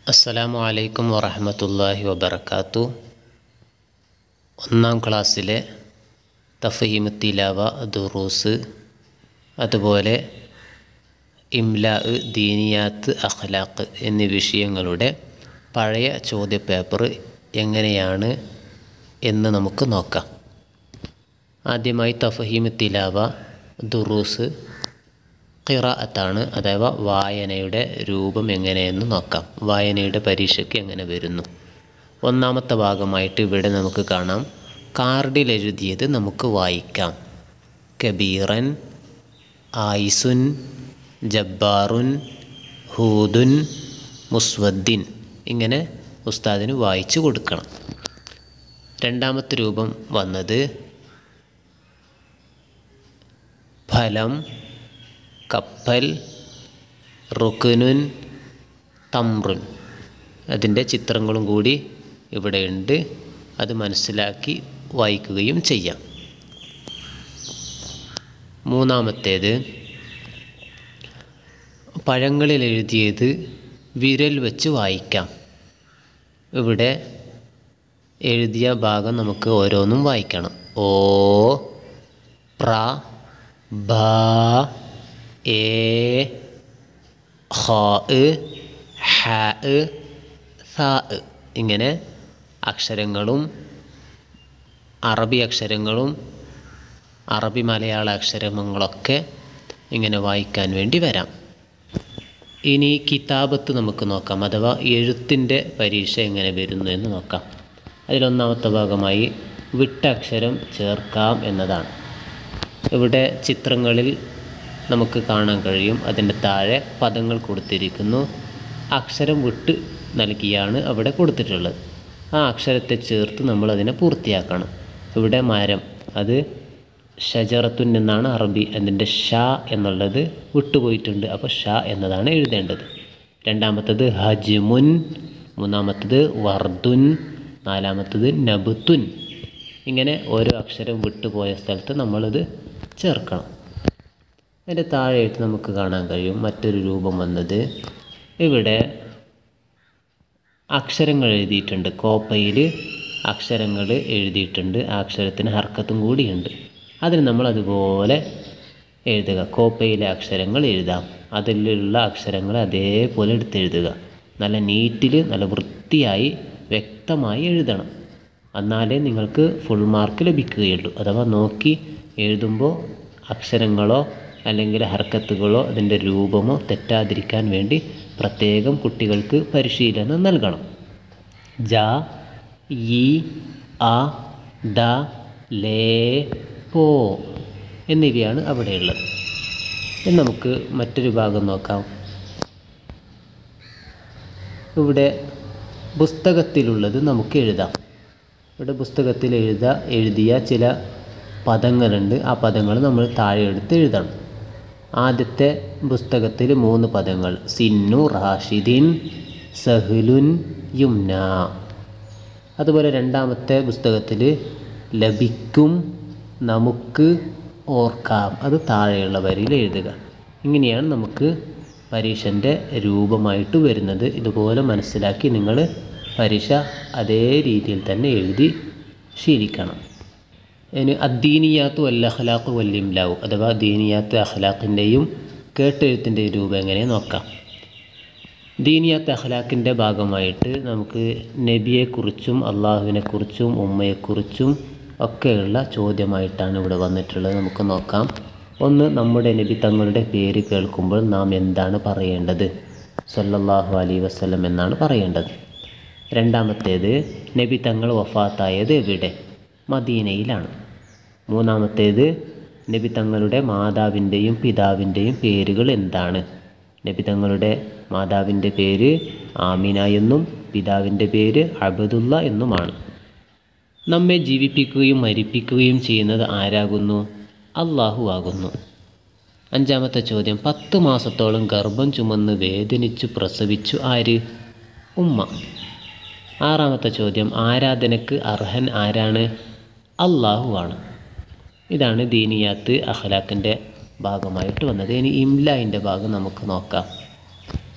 അസ്സലാമു അലൈക്കും വറഹമത്തല്ലാഹി വബർക്കാത്തു ഒന്നാം ക്ലാസ്സിലെ തഫഹീമ് തിലാവ ദുറൂസ് അതുപോലെ ഇംലാ ദീനിയാത്ത് അഖ്ലാഖ് എന്നീ വിഷയങ്ങളുടെ പഴയ ചോദ്യപേപ്പർ എങ്ങനെയാണ് എന്ന് നമുക്ക് നോക്കാം ആദ്യമായി തഫഹീമ് തിലാവ ദുറൂസ് ഖിറാഅത്താണ് അഥവാ വായനയുടെ രൂപം എങ്ങനെയെന്ന് നോക്കാം വായനയുടെ പരീക്ഷയ്ക്ക് എങ്ങനെ വരുന്നു ഒന്നാമത്തെ ഭാഗമായിട്ട് ഇവിടെ നമുക്ക് കാണാം കാർഡിൽ എഴുതിയത് നമുക്ക് വായിക്കാം കബീറൻ ആയിസുൻ ജബ്ബാറുൻ ഹൂദുൻ മുസ്വദ്ദിൻ ഇങ്ങനെ ഉസ്താദിന് വായിച്ചു കൊടുക്കണം രണ്ടാമത്തെ രൂപം വന്നത് ഫലം കപ്പൽ റുക്കുനുൻ തമ്രുൻ അതിൻ്റെ ചിത്രങ്ങളും കൂടി ഇവിടെയുണ്ട് അത് മനസ്സിലാക്കി വായിക്കുകയും ചെയ്യാം മൂന്നാമത്തേത് പഴങ്ങളിൽ എഴുതിയത് വിരൽ വെച്ച് വായിക്കാം ഇവിടെ എഴുതിയ ഭാഗം നമുക്ക് ഓരോന്നും വായിക്കണം ഓ പ്ര ബ എ ഹ ഹ സ ഇങ്ങനെ അക്ഷരങ്ങളും അറബി അക്ഷരങ്ങളും അറബി മലയാള അക്ഷരങ്ങളൊക്കെ ഇങ്ങനെ വായിക്കാൻ വേണ്ടി വരാം ഇനി കിതാബത്ത് നമുക്ക് നോക്കാം അഥവാ എഴുത്തിൻ്റെ പരീക്ഷ എങ്ങനെ വരുന്നു എന്ന് നോക്കാം അതിലൊന്നാമത്തെ ഭാഗമായി വിട്ട അക്ഷരം ചേർക്കാം എന്നതാണ് ഇവിടെ ചിത്രങ്ങളിൽ നമുക്ക് കാണാൻ കഴിയും അതിൻ്റെ താഴെ പദങ്ങൾ കൊടുത്തിരിക്കുന്നു അക്ഷരം വിട്ട് നൽകിയാണ് അവിടെ കൊടുത്തിട്ടുള്ളത് ആ അക്ഷരത്തെ ചേർത്ത് നമ്മൾ അതിനെ പൂർത്തിയാക്കണം ഇവിടെ മരം അത് ഷജറത്തുൻ എന്നാണ് അറബി അതിൻ്റെ ഷ എന്നുള്ളത് വിട്ടുപോയിട്ടുണ്ട് അപ്പോൾ ഷ എന്നതാണ് എഴുതേണ്ടത് രണ്ടാമത്തത് ഹജ്മുൻ മൂന്നാമത്തത് വർദുൻ നാലാമത്തത് നബുത്തുൻ ഇങ്ങനെ ഓരോ അക്ഷരം വിട്ടുപോയ സ്ഥലത്ത് നമ്മളത് ചേർക്കണം അതിൻ്റെ താഴെയായിട്ട് നമുക്ക് കാണാൻ കഴിയും മറ്റൊരു രൂപം വന്നത് ഇവിടെ അക്ഷരങ്ങൾ എഴുതിയിട്ടുണ്ട് കോപ്പയിൽ അക്ഷരങ്ങൾ എഴുതിയിട്ടുണ്ട് ആ അക്ഷരത്തിന് ഹർക്കത്തും കൂടിയുണ്ട് അതിന് നമ്മൾ അതുപോലെ എഴുതുക കോപ്പയിലെ അക്ഷരങ്ങൾ എഴുതാം അതിലുള്ള അക്ഷരങ്ങൾ അതേപോലെ എടുത്തെഴുതുക നല്ല നീറ്റിൽ നല്ല വൃത്തിയായി വ്യക്തമായി എഴുതണം എന്നാലേ നിങ്ങൾക്ക് ഫുൾ മാർക്ക് ലഭിക്കുകയുള്ളൂ അഥവാ നോക്കി എഴുതുമ്പോൾ അക്ഷരങ്ങളോ അല്ലെങ്കിൽ ഹർക്കത്തുകളോ അതിൻ്റെ രൂപമോ തെറ്റാതിരിക്കാൻ വേണ്ടി പ്രത്യേകം കുട്ടികൾക്ക് പരിശീലനം നൽകണം ജ ഇ അ ദ ലേ പോ എന്നിവയാണ് അവിടെയുള്ളത് ഇനി നമുക്ക് മറ്റൊരു ഭാഗം നോക്കാം ഇവിടെ പുസ്തകത്തിലുള്ളത് നമുക്ക് എഴുതാം ഇവിടെ പുസ്തകത്തിൽ എഴുത എഴുതിയ ചില പദങ്ങളുണ്ട് ആ പദങ്ങൾ നമ്മൾ താഴെ എടുത്ത് എഴുതണം ആദ്യത്തെ പുസ്തകത്തിൽ മൂന്ന് പദങ്ങൾ സിന്നു റാഷിദിൻ സഹ്ലുൻ യുംന അതുപോലെ രണ്ടാമത്തെ പുസ്തകത്തിൽ ലഭിക്കും നമുക്ക് ഓർക്കാം അത് താഴെയുള്ള വരിയിൽ എഴുതുക ഇങ്ങനെയാണ് നമുക്ക് പരീക്ഷൻ്റെ രൂപമായിട്ട് വരുന്നത് ഇതുപോലെ മനസ്സിലാക്കി നിങ്ങൾ പരീക്ഷ അതേ രീതിയിൽ തന്നെ എഴുതി ശീലിക്കണം അതിന് അദ്ദീനിയാത്ത് വല്ല അഖലാഖ് വല്ലിംലാവു അഥവാ ദീനിയാത്ത് അഖലാഖിൻ്റെയും കേട്ടെഴുത്തിൻ്റെയും രൂപം എങ്ങനെ നോക്കാം ദീനിയാത്ത് അഖലാഖിൻ്റെ ഭാഗമായിട്ട് നമുക്ക് നബിയെക്കുറിച്ചും അള്ളാഹുവിനെക്കുറിച്ചും ഉമ്മയെക്കുറിച്ചും ഒക്കെയുള്ള ചോദ്യമായിട്ടാണ് ഇവിടെ വന്നിട്ടുള്ളത് നമുക്ക് നോക്കാം ഒന്ന് നമ്മുടെ നബി തങ്ങളുടെ പേര് കേൾക്കുമ്പോൾ നാം എന്താണ് പറയേണ്ടത് സല്ലല്ലാഹു അലൈ വസ്ലം എന്നാണ് പറയേണ്ടത് രണ്ടാമത്തേത് നബി തങ്ങൾ വഫാത്തായത് എവിടെ മദീനയിലാണ് മൂന്നാമത്തേത് നബി തങ്ങളുടെ മാതാവിൻ്റെയും പിതാവിൻ്റെയും പേരുകൾ എന്താണ് നബി തങ്ങളുടെ മാതാവിൻ്റെ പേര് ആമിന എന്നും പിതാവിൻ്റെ പേര് അബദുല്ല എന്നുമാണ് നമ്മെ ജീവിപ്പിക്കുകയും മരിപ്പിക്കുകയും ചെയ്യുന്നത് ആരാകുന്നു അള്ളാഹു ആകുന്നു അഞ്ചാമത്തെ ചോദ്യം പത്ത് മാസത്തോളം ഗർഭം ചുമന്ന് വേദനിച്ചു പ്രസവിച്ചു ആര് ഉമ്മ ആറാമത്തെ ചോദ്യം ആരാധനക്ക് അർഹൻ ആരാണ് അള്ളാഹുവാണ് ഇതാണ് ദീനിയാത്ത് അഖലാഖിൻ്റെ ഭാഗമായിട്ട് വന്നത് ഇനി ഇംലായിൻ്റെ ഭാഗം നമുക്ക് നോക്കാം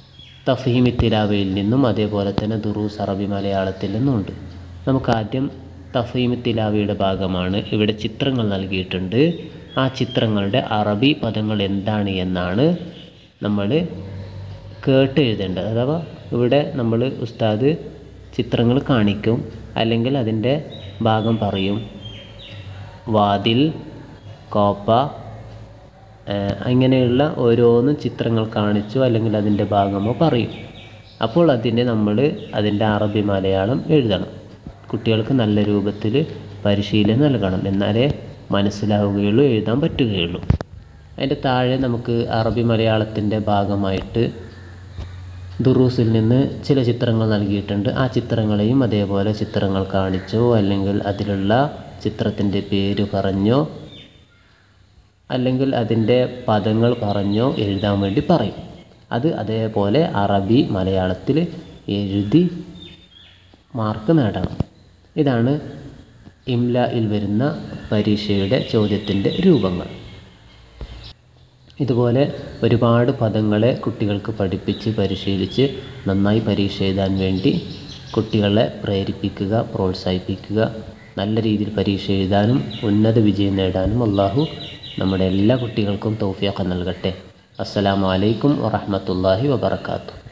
തഫീമി തിലാവയിൽ നിന്നും അതേപോലെ തന്നെ ദുറൂസ് അറബി മലയാളത്തിൽ നിന്നുമുണ്ട് നമുക്ക് ആദ്യം തഫീമി തിലാവയുടെ ഭാഗമാണ് ഇവിടെ ചിത്രങ്ങൾ നൽകിയിട്ടുണ്ട് ആ ചിത്രങ്ങളുടെ അറബി പദങ്ങൾ എന്താണ് എന്നാണ് നമ്മൾ കേട്ട് എഴുതേണ്ടത് അഥവാ ഇവിടെ നമ്മൾ ഉസ്താദ് ചിത്രങ്ങൾ കാണിക്കും അല്ലെങ്കിൽ അതിൻ്റെ ഭാഗം പറയും വാതിൽ കോപ്പ ഏഹ് അങ്ങനെയുള്ള ഓരോന്നും ചിത്രങ്ങൾ കാണിച്ചോ അല്ലെങ്കിൽ അതിൻ്റെ ഭാഗമോ പറയും അപ്പോൾ അതിനെ നമ്മൾ അതിൻ്റെ അറബി മലയാളം എഴുതണം കുട്ടികൾക്ക് നല്ല രൂപത്തിൽ പരിശീലനം നൽകണം എന്നാലേ മനസ്സിലാവുകയുള്ളൂ എഴുതാൻ പറ്റുകയുള്ളൂ അതിൻ്റെ താഴെ നമുക്ക് അറബി മലയാളത്തിൻ്റെ ഭാഗമായിട്ട് ദുറൂസിൽ നിന്ന് ചില ചിത്രങ്ങൾ നൽകിയിട്ടുണ്ട് ആ ചിത്രങ്ങളെയും അതേപോലെ ചിത്രങ്ങൾ കാണിച്ചോ അല്ലെങ്കിൽ അതിലുള്ള ചിത്രത്തിൻ്റെ പേര് പറഞ്ഞോ അല്ലെങ്കിൽ അതിൻ്റെ പദങ്ങൾ പറഞ്ഞോ എഴുതാൻ വേണ്ടി പറയും അത് അതേപോലെ അറബി മലയാളത്തിൽ എഴുതി മാർക്ക് നേടണം ഇതാണ് ഇംലയിൽ വരുന്ന പരീക്ഷയുടെ ചോദ്യത്തിൻ്റെ രൂപങ്ങൾ ഇതുപോലെ ഒരുപാട് പദങ്ങളെ കുട്ടികൾക്ക് പഠിപ്പിച്ച് പരിശീലിച്ച് നന്നായി പരീക്ഷ എഴുതാൻ വേണ്ടി കുട്ടികളെ പ്രേരിപ്പിക്കുക പ്രോത്സാഹിപ്പിക്കുക നല്ല രീതിയിൽ പരീക്ഷ എഴുതാനും ഉന്നത വിജയം നേടാനും അള്ളാഹു നമ്മുടെ എല്ലാ കുട്ടികൾക്കും തൗഫീഖ് നൽകട്ടെ അസ്സലാമു അലൈക്കും വറഹ്മത്തുള്ളാഹി വബറകാതുഹു